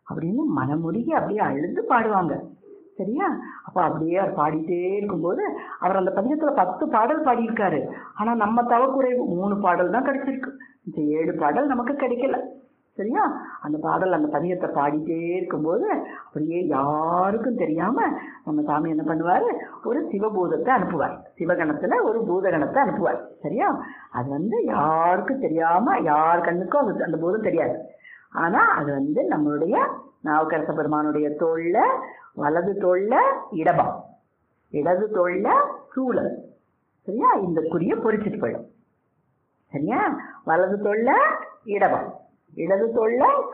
அப்படின்னு மனமுருகி அப்படியே அழுது பாடுவாங்க சரியா அப்போ அப்படியே அவர் பாடிட்டே இருக்கும்போது அவர் அந்த பதிகத்துல பத்து பாடல் பாடியிருக்காரு ஆனா நம்ம தவக்குறைவு மூணு பாடல் தான் கிடைச்சிருக்கு இந்த ஏழு பாடல் நமக்கு கிடைக்கல சரியா அந்த பாடல் அந்த பதிகத்தை பாடிட்டே இருக்கும்போது அப்படியே யாருக்கும் தெரியாம நம்ம சாமி என்ன பண்ணுவாரு ஒரு சிவபூதத்தை அனுப்புவார் சிவகணத்துல ஒரு பூதகணத்தை அனுப்புவார் சரியா அது வந்து யாருக்கும் தெரியாம யார் கண்ணுக்கும் அது அந்த பூதம் தெரியாது ஆனா அது வந்து நம்மளுடைய நாவுக்கரச பெருமானுடைய தோல்ல வலது தோல்ல இடபம் இடது தோல்ல சூழல் சரியா இந்த குறிய பொறிச்சிட்டு போயிடும் சரியா வலது தோல்ல இடபம் இடது தோல்ல